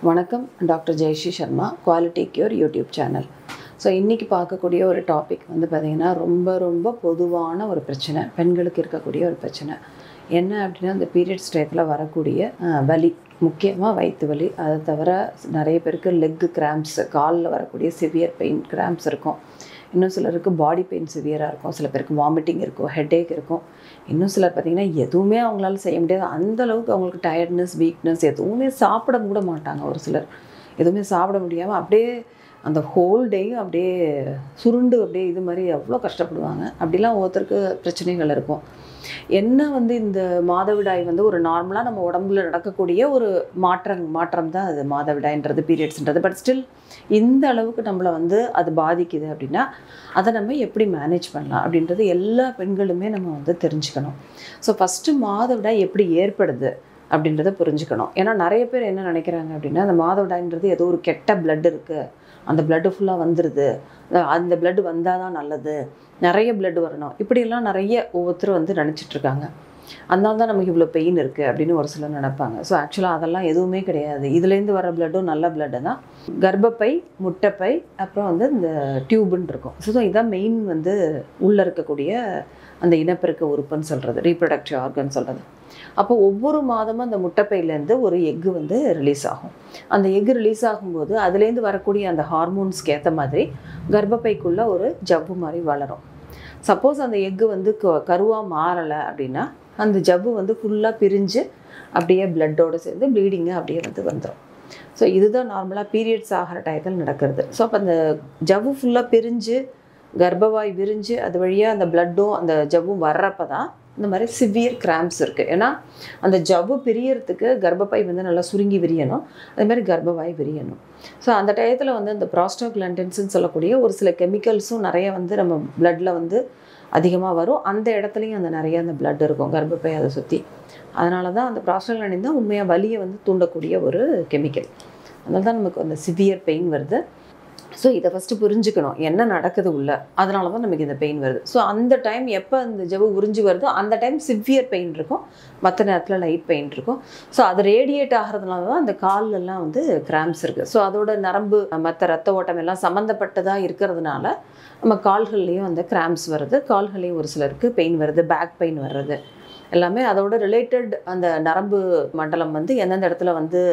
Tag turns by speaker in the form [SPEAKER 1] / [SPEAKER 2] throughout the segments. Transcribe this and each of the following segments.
[SPEAKER 1] வணக்கம் doctor Jayashree Sharma quality cure YouTube channel so இன்றைக்கி பார்க்கக்கூடிய ஒரு டாபிக் வந்து பார்த்திங்கன்னா ரொம்ப ரொம்ப பொதுவான ஒரு பிரச்சனை பெண்களுக்கு இருக்கக்கூடிய ஒரு பிரச்சனை என்ன அப்படின்னா இந்த பீரியட்ஸ் டயத்தில் வரக்கூடிய அஹ், வலி முக்கியமாக வயிற்று வலி அதை தவிர நிறைய பேருக்கு லெக்கு கிராம்ஸ் காலில் வரக்கூடிய சிவியர் பெயின் கிராம்ஸ் இருக்கும் இன்னும் சிலருக்கு பாடி பெயின் சிவியராக இருக்கும் சில பேருக்கு வாமிட்டிங் இருக்கும் ஹெட்டேக் இருக்கும் இன்னும் சிலர் பார்த்திங்கன்னா எதுவுமே அவங்களால செய்ய முடியாது அந்த அளவுக்கு அவங்களுக்கு டயர்ட்னஸ் வீக்னஸ் எதுவுமே சாப்பிட கூட மாட்டாங்க ஒரு சிலர் எதுவுமே சாப்பிட முடியாமல் அப்படியே அந்த ஹோல் டேயும் அப்படியே சுருண்டு அப்படியே இது மாதிரி அவ்வளோ கஷ்டப்படுவாங்க அப்படிலாம் ஒருத்தருக்கு பிரச்சனைகள் இருக்கும் என்ன வந்து இந்த மாதவிடாய் வந்து ஒரு நார்மலாக நம்ம உடம்புல நடக்கக்கூடிய ஒரு மாற்றம் மாற்றம் தான் அது மாதவிடாய்ன்றது பீரியட்ஸ்ன்றது பட் ஸ்டில் இந்த அளவுக்கு நம்மளை வந்து அது பாதிக்குது அப்படின்னா அதை நம்ம எப்படி மேனேஜ் பண்ணலாம் அப்படின்றது எல்லா பெண்களுமே நம்ம வந்து தெரிஞ்சுக்கணும் ஸோ ஃபஸ்ட்டு மாதவிடாய் எப்படி ஏற்படுது அப்படின்றத புரிஞ்சுக்கணும் ஏன்னா நிறைய பேர் என்ன நினைக்கிறாங்க அப்படின்னா அந்த மாதவிடாய்ன்றது ஏதோ ஒரு கெட்ட blood இருக்குது அந்த blood ஃபுல்லாக வந்துடுது அஹ் அந்த blood வந்தால் தான் நல்லது நிறைய blood வரணும் இப்படியெல்லாம் நிறைய ஒவ்வொருத்தரும் வந்து நினச்சிட்டு இருக்காங்க அதனால தான் நமக்கு இவ்வளோ பெயின் இருக்குது அப்படின்னு ஒரு சிலர் நினைப்பாங்க ஸோ ஆக்சுவலாக அதெல்லாம் எதுவுமே கிடையாது இதுலேருந்து வர பிளட்டும் நல்ல பிளட்டு தான் கர்ப்பப்பை முட்டைப்பை அப்புறம் வந்து இந்த டியூபுன்னு இருக்கும் ஸோ இதுதான் மெயின் வந்து உள்ளே இருக்கக்கூடிய அந்த இனப்பெருக்க உறுப்புன்னு சொல்கிறது ரீப்ரொடக்டிவ் ஆர்கன் சொல்கிறது அப்போ ஒவ்வொரு மாதமும் அந்த முட்டைப்பையிலேருந்து ஒரு எக்கு வந்து ரிலீஸ் ஆகும் அந்த எக்கு ரிலீஸ் ஆகும்போது அதுலேருந்து வரக்கூடிய அந்த ஹார்மோன்ஸ்க்கு ஏற்ற மாதிரி கர்ப்பப்பைக்குள்ளே ஒரு ஜவ்வு மாதிரி வளரும் சப்போஸ் அந்த எக்கு வந்து க கருவாக மாறலை அப்படின்னா அந்த ஜவ்வு வந்து ஃபுல்லாக பிரிஞ்சு அப்படியே பிளட்டோடு சேர்ந்து ப்ளீடிங்கு அப்படியே வந்து வந்துடும் ஸோ இதுதான் நார்மலாக பீரியட்ஸ் ஆகிற டயத்தில் நடக்கிறது ஸோ அப்போ அந்த ஜவ்வு ஃபுல்லாக பிரிஞ்சு கர்ப்பவாய் விரிஞ்சு அது வழியாக அந்த பிளட்டும் அந்த ஜவ்வும் வர்றப்ப தான் இந்த மாதிரி சிவியர் கிராம்ப்ஸ் இருக்குது ஏன்னா அந்த ஜவ்வு பிரியறதுக்கு கர்ப்பப்பை வந்து நல்லா சுருங்கி விரியணும் அதே மாதிரி கர்ப்பவாய் விரியணும் ஸோ அந்த டயத்தில் வந்து அந்த ப்ராஸ்டோக்லாண்டன்ஸ்னு சொல்லக்கூடிய ஒரு சில கெமிக்கல்ஸும் நிறைய வந்து நம்ம பிளட்டில் வந்து அதிகமாக வரும் அந்த இடத்துலையும் அந்த நிறைய அந்த பிளட் இருக்கும் கர்ப்பப்பை அதை சுற்றி அதனால தான் அந்த ப்ராஸ்டோக்லாண்டின் தான் உண்மையாக வலியை வந்து தூண்டக்கூடிய ஒரு கெமிக்கல் அதனால தான் நமக்கு அந்த சிவியர் பெயின் வருது ஸோ இதை ஃபஸ்ட்டு புரிஞ்சுக்கணும் என்ன நடக்குது உள்ள அதனால தான் நமக்கு இந்த பெயின் வருது ஸோ அந்த டைம் எப்போ அந்த ஜவ்வு உறிஞ்சி வருதோ அந்த டைம் சிவியர் பெயின் இருக்கும் மற்ற நேரத்தில் லைட் பெயின் இருக்கும் ஸோ அது ரேடியேட் ஆகிறதுனால தான் அந்த கால்லெல்லாம் வந்து கிராம்ஸ் இருக்குது ஸோ அதோட நரம்பு மற்ற ரத்த ஓட்டம் எல்லாம் சம்மந்தப்பட்டதாக இருக்கிறதுனால நம்ம கால்கள்லேயும் அந்த கிராம்ஸ் வருது கால்கள்லேயும் ஒரு சிலருக்கு பெயின் வருது பேக் பெயின் வர்றது எல்லாமே அதோட ரிலேட்டட் அந்த நரம்பு மண்டலம் வந்து எந்தெந்த இடத்துல வந்து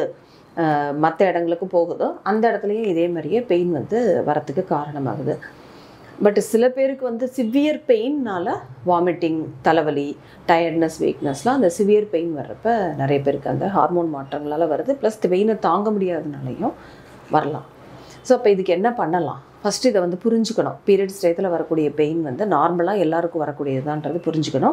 [SPEAKER 1] மற்ற இடங்களுக்கு போகுதோ அந்த இடத்துலையும் இதே மாதிரியே பெயின் வந்து வரத்துக்கு காரணமாகுது பட் சில பேருக்கு வந்து சிவியர் பெயின்னால வாமிட்டிங் தலைவலி டயர்ட்னஸ் வீக்னஸ்லாம் அந்த சிவியர் பெயின் வர்றப்ப நிறைய பேருக்கு அந்த ஹார்மோன் மாற்றங்களால் வருது ப்ளஸ் பெயினை தாங்க முடியாதனாலையும் வரலாம் ஸோ அப்போ இதுக்கு என்ன பண்ணலாம் ஃபஸ்ட்டு இதை வந்து புரிஞ்சுக்கணும் பீரியட்ஸ் டயத்தில் வரக்கூடிய பெயின் வந்து நார்மலாக எல்லாருக்கும் வரக்கூடியதுதான்றது புரிஞ்சுக்கணும்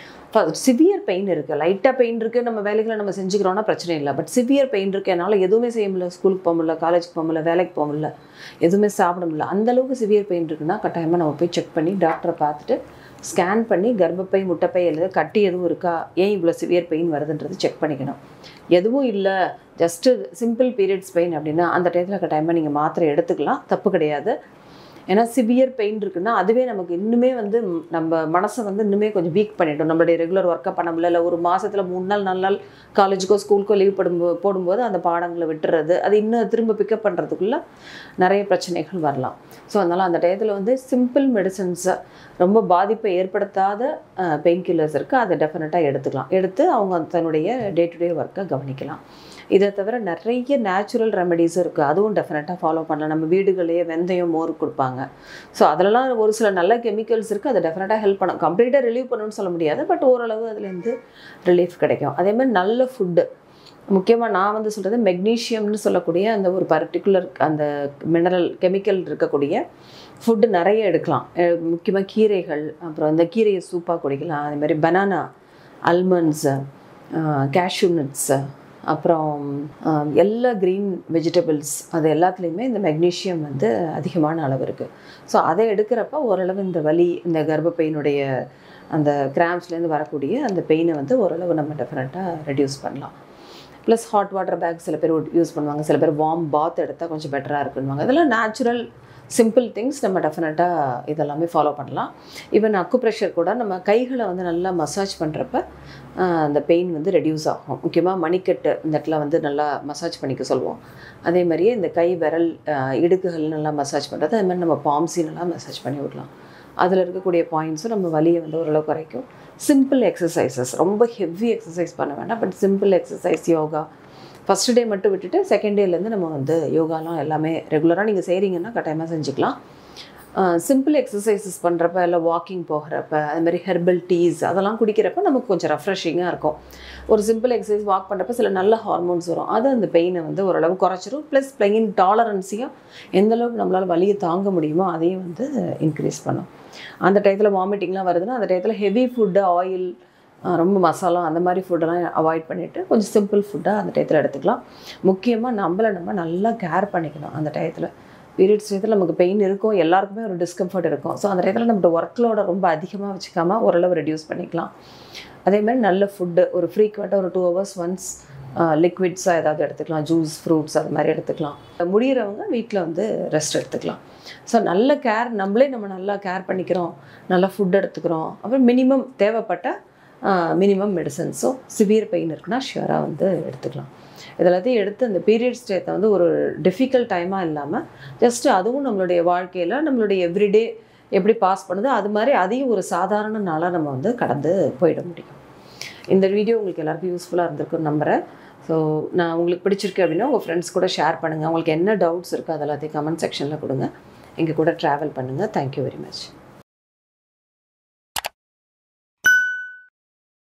[SPEAKER 1] சிவியர் பெயின் இருக்குது லைட்டாக பெயின் இருக்குது நம்ம வேலைகளை நம்ம செஞ்சுக்கிறோன்னா பிரச்சனை இல்லை பட் சிவியர் பெயின் இருக்குது என்னால் எதுவுமே செய்ய முடியல ஸ்கூலுக்கு போக முடியல காலேஜுக்கு போக முடியல வேலைக்கு போக முடியல எதுவுமே சாப்பிட முடியல அந்த அளவுக்கு சிவியர் பெயின் இருக்குன்னா கட்டாயமாக நம்ம போய் செக் பண்ணி டாக்டரை பார்த்துட்டு ஸ்கேன் பண்ணி கர்ப்பப்பை முட்டைப்பை இல்லை கட்டி எதுவும் இருக்கா ஏன் இவ்வளோ சிவியர் பெயின் வருதுன்றது செக் பண்ணிக்கணும் எதுவும் இல்லை ஜஸ்ட்டு சிம்பிள் பீரியட்ஸ் பெயின் அப்படின்னா அந்த டயத்தில் கட்டாயமாக நீங்கள் மாத்திரை எடுத்துக்கலாம் தப்பு கிடையாது ஏன்னா சிவியர் பெயின் இருக்குன்னா அதுவே நமக்கு இன்னுமே வந்து ம், நம்ம மனசை வந்து இன்னுமே கொஞ்சம் வீக் பண்ணிட்டோம் நம்மளுடைய ரெகுலர் ஒர்க்கை பண்ண முடியல இல்லை ஒரு மாதத்தில் மூணு நாள் நாலு நாள் காலேஜுக்கோ ஸ்கூலுக்கோ லீவ் போடும்போது போடும்போது அந்த பாடங்களை விட்டுறது அது இன்னும் திரும்ப பிக்கப் பண்ணுறதுக்குள்ள நிறைய பிரச்சனைகள் வரலாம் ஸோ அதனால் அந்த டயத்தில் வந்து சிம்பிள் மெடிசன்ஸை ரொம்ப பாதிப்பை ஏற்படுத்தாத பெயின் கில்லர்ஸ் இருக்குது அதை டெஃபினட்டாக எடுத்துக்கலாம் எடுத்து அவங்க தன்னுடைய டே டு டே ஒர்க்கை கவனிக்கலாம் இதை தவிர நிறைய நேச்சுரல் ரெமெடிஸும் இருக்குது அதுவும் டெஃபினட்டாக ஃபாலோ பண்ணலாம் நம்ம வீடுகளையே வெந்தயம் மோர் கொடுப்பாங்க ஸோ அதிலலாம் ஒரு சில நல்ல கெமிக்கல்ஸ் இருக்குது அதை டெஃபினட்டாக ஹெல்ப் பண்ணும் கம்ப்ளீட்டாக ரிலீவ் பண்ணணும்னு சொல்ல முடியாது பட் ஓரளவு அதுலேருந்து ரிலீஃப் கிடைக்கும் அதே மாதிரி நல்ல ஃபுட்டு முக்கியமாக நான் வந்து சொல்கிறது மெக்னீஷியம்னு சொல்லக்கூடிய அந்த ஒரு பர்டிகுலர் அந்த மினரல் கெமிக்கல் இருக்கக்கூடிய ஃபுட்டு நிறைய எடுக்கலாம் முக்கியமாக கீரைகள் அப்புறம் இந்த கீரையை சூப்பாக குடிக்கலாம் அதே மாதிரி பனானா அல்மண்ட்ஸு கேஷ்யூ நட்ஸு அப்புறம் ஆஹ், எல்லா க்ரீன் வெஜிடபிள்ஸ் அது எல்லாத்துலேயுமே இந்த மெக்னீஷியம் வந்து அதிகமான அளவு இருக்குது ஸோ அதை எடுக்கிறப்ப ஓரளவு இந்த வலி இந்த கர்ப்பப்பையினுடைய அந்த கிராம்ஸ்லேருந்து வரக்கூடிய அந்த பெயினை வந்து ஓரளவு நம்ம டெஃபினட்டாக ரெடியூஸ் பண்ணலாம் ப்ளஸ் ஹாட் வாட்டர் பேக் சில பேர் யூஸ் பண்ணுவாங்க சில பேர் வார்ம் பாத் எடுத்தால் கொஞ்சம் பெட்டராக இருக்குன்னுவாங்க இதெல்லாம் நேச்சுரல் சிம்பிள் திங்ஸ் நம்ம டெஃபினட்டாக இதெல்லாமே ஃபாலோ பண்ணலாம் ஈவன் அக்கு ப்ரெஷர் கூட நம்ம கைகளை வந்து நல்லா மசாஜ் பண்ணுறப்ப அந்த பெயின் வந்து ரெடியூஸ் ஆகும் முக்கியமாக மணிக்கட்டு இந்த இடத்துல வந்து நல்லா மசாஜ் பண்ணிக்க சொல்லுவோம் அதே மாதிரியே இந்த கை விரல் ஆஹ், இடுக்குகள் நல்லா மசாஜ் பண்ணுறது அதே மாதிரி நம்ம பாம்ஸி நல்லா மசாஜ் பண்ணி விடலாம் அதில் இருக்கக்கூடிய பாயிண்ட்ஸும் நம்ம வலியை வந்து ஓரளவு குறைக்கும் சிம்பிள் எக்ஸசைசஸ் ரொம்ப ஹெவி எக்ஸசைஸ் பண்ண வேண்டாம் but simple exercise yoga first day மட்டும் விட்டுட்டு செகண்ட் டேலேருந்து நம்ம வந்து யோகாலாம் எல்லாமே ரெகுலராக நீங்கள் செய்கிறீங்கன்னா கட்டாயமாக செஞ்சுக்கலாம் சிம்பிள் எக்ஸசைசஸ் பண்ணுறப்ப இல்லை வாக்கிங் போகிறப்ப அது மாதிரி ஹெர்பல் டீஸ் அதெல்லாம் குடிக்கிறப்ப நமக்கு கொஞ்சம் ரெஃப்ரெஷிங்காக இருக்கும் ஒரு சிம்பிள் எக்ஸசைஸ் வாக் பண்ணுறப்ப சில நல்ல ஹார்மோன்ஸ் வரும் அது அந்த பெயினை வந்து ஓரளவு குறைச்சிரும் ப்ளஸ் பெயின் டாலரன்ஸையும் எந்த அளவுக்கு நம்மளால் வலியை தாங்க முடியுமோ அதையும் வந்து இன்க்ரீஸ் பண்ணும் அந்த டயத்தில் வாமிட்டிங்லாம் வருதுன்னா அந்த டயத்தில் ஹெவி ஃபுட்டு ஆயில் ரொம்ப மசாலா அந்த மாதிரி ஃபுட்டெல்லாம் அவாய்ட் பண்ணிவிட்டு கொஞ்சம் சிம்பிள் ஃபுட்டாக அந்த டயத்தில் எடுத்துக்கலாம் முக்கியமாக நம்மளை நம்ம நல்லா கேர் பண்ணிக்கணும் அந்த டயத்தில் பீரியட்ஸ் டயத்தில் நமக்கு பெயின் இருக்கும் எல்லாருக்குமே ஒரு டிஸ்கம்ஃபர்ட் இருக்கும் ஸோ அந்த டயத்தில் நம்மளோட ஒர்க்லோட ரொம்ப அதிகமாக வச்சுக்காம ஓரளவு ரெடியூஸ் பண்ணிக்கலாம் அதே மாதிரி நல்ல ஃபுட்டு ஒரு ஃப்ரீக்வெண்ட்டாக ஒரு டூ ஹவர்ஸ் ஒன்ஸ் லிக்விட்ஸாக ஏதாவது எடுத்துக்கலாம் ஜூஸ் ஃப்ரூட்ஸ் அது மாதிரி எடுத்துக்கலாம் முடிகிறவங்க வீட்டில் வந்து ரெஸ்ட் எடுத்துக்கலாம் ஸோ நல்ல கேர் நம்மளே நம்ம நல்லா கேர் பண்ணிக்கிறோம் நல்லா ஃபுட் எடுத்துக்கிறோம் அப்புறம் மினிமம் தேவைப்பட்ட மினிமம் மெடிசன்ஸும் சிவியர் பெயின் இருக்குன்னா ஷியராக வந்து எடுத்துக்கலாம் இதெல்லாத்தையும் எடுத்து அந்த பீரியட்ஸ் டேத்தை வந்து ஒரு டிஃபிகல்ட் டைமாக இல்லாமல் ஜஸ்ட் அதுவும் நம்மளுடைய வாழ்க்கையில் நம்மளுடைய எவ்ரிடே எப்படி பாஸ் பண்ணுதோ அது மாதிரி அதையும் ஒரு சாதாரண நாளாக நம்ம வந்து கடந்து போயிட முடியும் இந்த வீடியோ உங்களுக்கு எல்லாருக்கும் யூஸ்ஃபுல்லாக இருந்திருக்குன்னு நம்புகிறேன் ஸோ நான் உங்களுக்கு பிடிச்சிருக்கு அப்படின்னா உங்கள் ஃப்ரெண்ட்ஸ் கூட ஷேர் பண்ணுங்கள் உங்களுக்கு என்ன டவுட்ஸ் இருக்கோ அது எல்லாத்தையும் கமெண்ட் செக்ஷனில் கொடுங்க எங்கள் கூட ட்ராவல் பண்ணுங்கள் தேங்க்யூ வெரி மச்